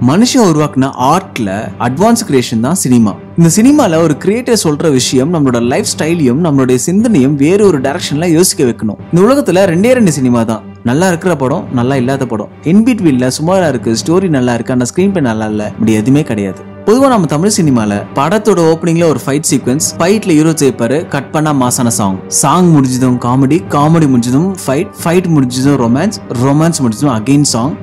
மனுஷன் உருவாக்குன ஆர்ட்ல அட்வான்ஸ் கிரியேஷன் தான் சினிமா இந்த சினிமால ஒரு கிரியேட்டர் சொல்ற விஷயம் நம்மளோட லைஃப் ஸ்டைலையும் நம்மளுடைய சிந்தனையும் வேற ஒரு டைரக்ஷன்ல யோசிக்க வைக்கணும் இந்த உலகத்துல ரெண்டே ரெண்டு சினிமா தான் நல்லா இருக்கிற படம் நல்லா இல்லாத படம் இன்பிட்வீல்ல சுமாரா இருக்கு ஸ்டோரி நல்லா இருக்கு ஆனா ஸ்கிரீன் பே நல்லா இல்ல இப்படி எதுவுமே கிடையாது பொதுவா நம்ம தமிழ் சினிமால படத்தோட ஓப்பனிங்ல ஒரு ஃபைட் சீக்வன்ஸ் ஃபைட்ல ஹீரோ ஜெயிப்பாரு கட் பண்ணா மாசான சாங் சாங் முடிஞ்சதும் காமெடி காமெடி முடிஞ்சதும் ஃபைட் ஃபைட் முடிஞ்சதும் ரொமான்ஸ் ரொமான்ஸ் முடிஞ்சதும் அகைன் சாங்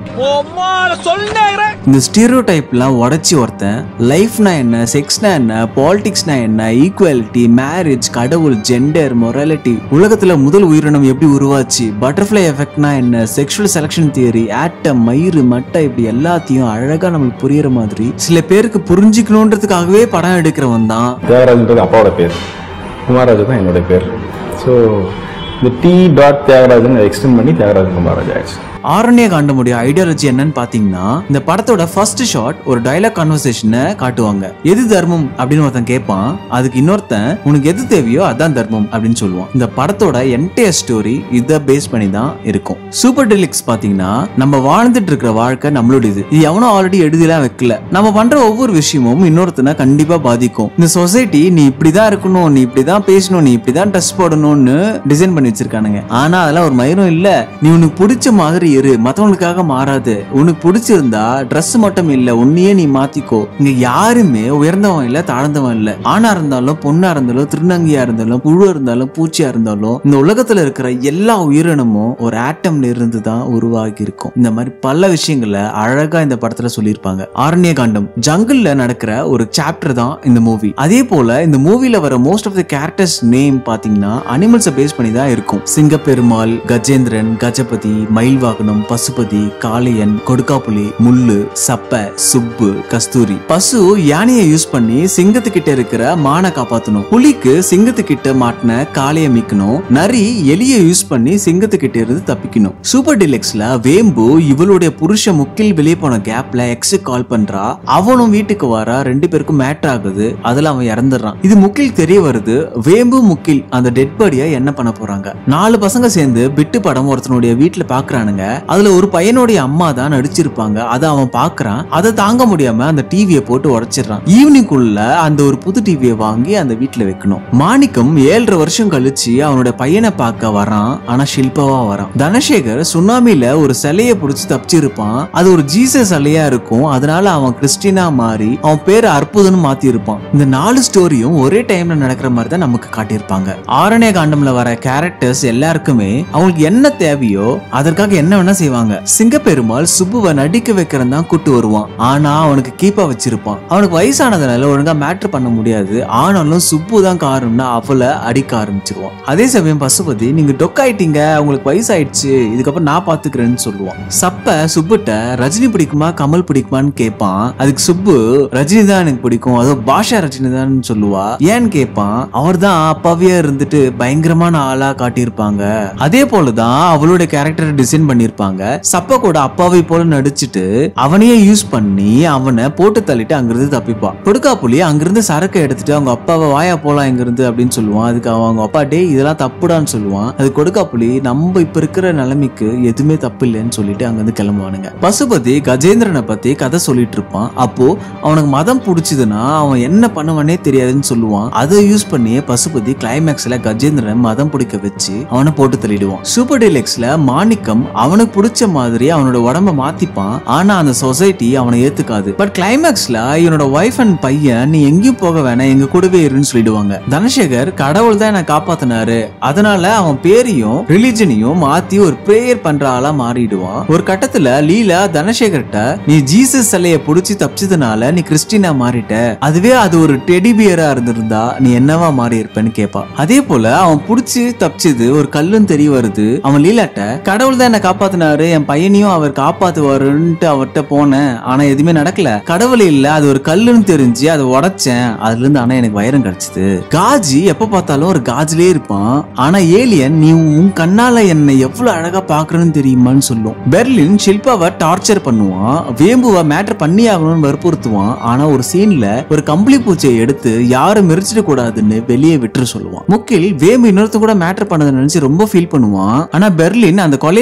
இந்த ஸ்டீரியோ டைப்லாம் உடச்சி ஒருத்தன் லைஃப்னா என்ன செக்ஸ்னா என்ன பாலிடிக்ஸ்னா என்ன ஈக்குவாலிட்டி மேரேஜ் கடவுள் ஜெண்டர் மொராலிட்டி உலகத்துல முதல் உயிரினம் எப்படி உருவாச்சு பட்டர்ஃப்ளை எஃபெக்ட்னா என்ன செக்ஷுவல் செலக்ஷன் தியரி ஆட்டம் மயிறு மட்டை இப்படி எல்லாத்தையும் அழகா நம்மளுக்கு புரியுற மாதிரி சில பேருக்கு புரிஞ்சுக்கணுன்றதுக்காகவே படம் எடுக்கிறவன் தான் தியாகராஜன்றது அப்பாவோட பேர் குமாரராஜ் தான் என்னோட பேர் ஸோ இந்த டி டாட் தியாகராஜன் எக்ஸ்டெண்ட் பண்ணி தியாகராஜன் குமாரராஜ் ஆயிடுச்சு ஆரண்ய காண்டமுடைய ஐடியாலஜி என்னன்னு பாத்தீங்கன்னா இந்த படத்தோட ஃபர்ஸ்ட் ஷாட் ஒரு டயலாக் கான்வர்சேஷனை காட்டுவாங்க எது தர்மம் அப்படின்னு ஒருத்தன் கேட்பான் அதுக்கு இன்னொருத்தன் உனக்கு எது தேவையோ அதான் தர்மம் அப்படின்னு சொல்லுவான் இந்த படத்தோட என்டையர் ஸ்டோரி இதை பேஸ் பண்ணி தான் இருக்கும் சூப்பர் டெலிக்ஸ் பாத்தீங்கன்னா நம்ம வாழ்ந்துட்டு இருக்கிற வாழ்க்கை நம்மளுடையது இது எவனோ ஆல்ரெடி எழுதிலாம் வைக்கல நம்ம பண்ற ஒவ்வொரு விஷயமும் இன்னொருத்தனை கண்டிப்பா பாதிக்கும் இந்த சொசைட்டி நீ இப்படிதான் இருக்கணும் நீ இப்படிதான் பேசணும் நீ இப்படிதான் ட்ரெஸ் போடணும்னு டிசைன் பண்ணி வச்சிருக்கானுங்க ஆனா அதெல்லாம் ஒரு மயிரும் இல்ல நீ உனக்கு பிடிச்ச மாதிரி இரு மத்தவங்களுக்காக மாறாது உனக்கு பிடிச்சிருந்தா Dress மட்டும் இல்ல உன்னையே நீ மாத்திக்கோ இங்க யாருமே உயர்ந்தவன் இல்ல தாழ்ந்தவன் இல்ல ஆணா இருந்தாலும் பொண்ணா இருந்தாலும் திருநங்கையா இருந்தாலும் புழு இருந்தாலும் பூச்சியா இருந்தாலும் இந்த உலகத்துல இருக்கிற எல்லா உயிரினமும் ஒரு ஆட்டம்ல இருந்து தான் உருவாகி இருக்கும் இந்த மாதிரி பல விஷயங்களை அழகா இந்த படத்துல சொல்லியிருப்பாங்க ஆரண்ய காண்டம் ஜங்கிள்ல நடக்கிற ஒரு சாப்டர் தான் இந்த மூவி அதே போல இந்த மூவில வர most of the characters name பாத்தீங்கன்னா அனிமல்ஸை பேஸ் பண்ணி தான் இருக்கும் சிங்கப்பெருமாள் கஜேந்திரன் கஜபதி மயில்வாகனம் பசுபதி காளையன் கொடுக்காப்புலி முள்ளு சப்ப சுப்பு கஸ்தூரி பசு யானையை யூஸ் பண்ணி சிங்கத்துக்கிட்ட இருக்கிற மானை காப்பாத்தணும் புலிக்கு சிங்கத்துக்கிட்ட மாட்டின காளைய மீக்கணும் நரி எலியை யூஸ் பண்ணி சிங்கத்துக்கிட்ட இருந்து தப்பிக்கணும் சூப்பர் டிலெக்ஸ்ல வேம்பு இவளுடைய புருஷ முக்கில் வெளியே போன கேப்ல எக்ஸ் கால் பண்றா அவனும் வீட்டுக்கு வரா ரெண்டு பேருக்கும் மேட்டர் ஆகுது அதுல அவன் இறந்துடுறான் இது முக்கில் தெரிய வருது வேம்பு முக்கில் அந்த டெட் பாடிய என்ன பண்ண போறாங்க நாலு பசங்க சேர்ந்து பிட்டு படம் ஒருத்தனுடைய வீட்டுல பாக்குறானுங்க அதுல ஒரு பையனுடைய அம்மா தான் நடிச்சிருப்பாங்க அதை அவன் பாக்குறான் அதை தாங்க முடியாம அந்த டிவியை போட்டு உடைச்சிடுறான் ஈவினிங்குள்ள அந்த ஒரு புது டிவியை வாங்கி அந்த வீட்டுல வைக்கணும் மாணிக்கம் ஏழரை வருஷம் கழிச்சு அவனுடைய பையனை பார்க்க வரான் ஆனா ஷில்பாவா வரான் தனசேகர் சுனாமில ஒரு சிலையை புடிச்சு தப்பிச்சிருப்பான் அது ஒரு ஜீசஸ் சிலையா இருக்கும் அதனால அவன் கிறிஸ்டினா மாறி அவன் பேரை அற்புதம்னு மாத்தி இருப்பான் இந்த நாலு ஸ்டோரியும் ஒரே டைம்ல நடக்கிற மாதிரி தான் நமக்கு காட்டியிருப்பாங்க ஆரண்ய காண்டம்ல வர கேரக்டர்ஸ் எல்லாருக்குமே அவங்களுக்கு என்ன தேவையோ அதற்காக என்ன வேணா செய்வாங்க சிங்கப்பெருமாள் சுப்புவை நடிக்க வைக்கிறன் தான் கூட்டு வருவான் ஆனா அவனுக்கு கீப்பா வச்சிருப்பான் அவனுக்கு வயசானதுனால ஒழுங்கா மேட்ரு பண்ண முடியாது ஆனாலும் சுப்பு தான் காரணம்னா அவளை அடிக்க ஆரம்பிச்சிருவான் அதே சமயம் பசுபதி நீங்க டொக்காயிட்டீங்க உங்களுக்கு வயசாயிடுச்சு இதுக்கப்புறம் நான் பாத்துக்கிறேன்னு சொல்லுவான் சப்ப சுப்புட்ட ரஜினி பிடிக்குமா கமல் பிடிக்குமான்னு கேட்பான் அதுக்கு சுப்பு ரஜினி தான் எனக்கு பிடிக்கும் அதோ பாஷா ரஜினி தான் சொல்லுவா ஏன்னு கேட்பான் அவர் தான் அப்பாவியா இருந்துட்டு பயங்கரமான ஆளா காட்டியிருப்பாங்க அதே போலதான் அவளோட கேரக்டர் டிசைன் பண்ணிருப்பாங்க சப்ப கூட அப்பாவை போல நடிச்சிட்டு அவனையே யூஸ் பண்ணி அவனை போட்டு தள்ளிட்டு அங்கிருந்து தப்பிப்பான் கொடுக்காப்புலி அங்கிருந்து சரக்கு எடுத்துட்டு அவங்க அப்பாவை வாயா போலாம் இங்கிருந்து அப்படின்னு சொல்லுவான் அதுக்கு அவன் அவங்க அப்பா டே இதெல்லாம் தப்புடான்னு சொல்லுவான் அது கொடுக்காப்புலி நம்ம இப்ப இருக்கிற நிலைமைக்கு எதுவுமே தப்பு இல்லைன்னு சொல்லிட்டு அங்கிருந்து கிளம்புவானுங்க பசுபதி கஜேந்திரனை பத்தி கதை சொல்லிட்டு இருப்பான் அப்போ அவனுக்கு மதம் பிடிச்சதுன்னா அவன் என்ன பண்ணுவானே தெரியாதுன்னு சொல்லுவான் அதை யூஸ் பண்ணி பசுபதி கிளைமேக்ஸ்ல கஜேந்திரனை மதம் பிடிக்க வச்சு அவனை போட்டு தள்ளிடுவான் சூப்பர் டீலக்ஸ்ல மாணிக்கம் அவனுக்கு பிடிச்ச மாதிரி அவனோட உடம்ப மாத்திப்பான் ஆனா அந்த சொசைட்டி அவனை ஏத்துக்காது பட் கிளைமேக்ஸ்ல இவனோட ஒய்ஃப் அண்ட் பையன் நீ எங்கேயும் போக வேணாம் எங்க கூடவே இருன்னு சொல்லிடுவாங்க தனசேகர் கடவுள் தான் என்ன காப்பாத்தினாரு அதனால அவன் பேரையும் ரிலிஜனையும் மாத்தி ஒரு பிரேயர் பண்ற ஆளா மாறிடுவான் ஒரு கட்டத்துல லீலா தனசேகர்கிட்ட நீ ஜீசஸ் சிலைய புடிச்சு தப்பிச்சதுனால நீ கிறிஸ்டினா மாறிட்ட அதுவே அது ஒரு டெடி பியரா இருந்திருந்தா நீ என்னவா மாறி இருப்பேன்னு கேட்பான் அதே போல அவன் புடிச்சு தப்பிச்சது ஒரு கல்லுன்னு தெரிய வருது அவன் லீலாட்ட கடவுள் தான் என்ன காப்பாத்தினாரு என் பையனையும் அவர் காப்பாத்துவாருன்ட்டு அவர்கிட்ட போனேன் ஆனா எதுவுமே நடக்கல கடவுள் இல்ல அது ஒரு கல்லுன்னு தெரிஞ்சு அதை உடைச்சேன் அதுல இருந்து ஆனா எனக்கு வைரம் கிடைச்சது காஜி எப்ப பார்த்தாலும் ஒரு காஜிலே இருப்பான் ஆனா ஏலியன் நீ உன் கண்ணால என்னை எவ்வளவு அழகா பாக்குறேன்னு தெரியுமான்னு சொல்லும் பெர்லின் ஷில்பாவை டார்ச்சர் பண்ணுவான் வேம்புவை மேட்டர் பண்ணி ஆகணும்னு வற்புறுத்துவான் ஆனா ஒரு சீன்ல ஒரு கம்பளி பூச்சியை எடுத்து யாரும் மெரிச்சிட கூடாதுன்னு வெளியே விட்டுற சொல்லுவான் முக்கில் வேம்பு இன்னொருத்த கூட மேட்டர் பண்ணதை நினைச்சு ரொம்ப ஃபீல் பண்ணுவான் ஆனா பெர்லின் அந்த கொலையை மறைக்க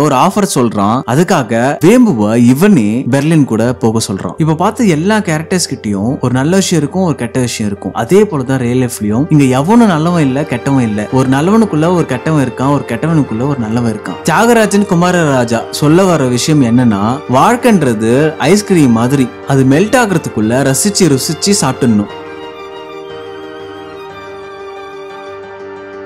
ஒரு ஆஃபர் சொல்றான் அதுக்காக வேம்புவ இவனே பெர்லின் கூட போக சொல்றான் இப்ப பார்த்த எல்லா கேரக்டர்ஸ் கிட்டயும் ஒரு நல்ல விஷயம் இருக்கும் ஒரு கெட்ட விஷயம் இருக்கும் அதே போலதான் ரியல் லைஃப்லயும் இங்க எவனும் நல்லவன் இல்ல கெட்டவன் இல்ல ஒரு நல்லவனுக்குள்ள ஒரு கெட்டவன் இருக்கான் ஒரு கெட்டவனுக்குள்ள ஒரு நல்லவன் இருக்கான் தியாகராஜன் குமாரராஜா சொல்ல வர விஷயம் என்னன்னா வாழ்க்கைன்றது ஐஸ்கிரீம் மாதிரி அது மெல்ட் ஆகுறதுக்குள்ள ரசிச்சு ருசிச்சு சாப்பிட்டுடணும்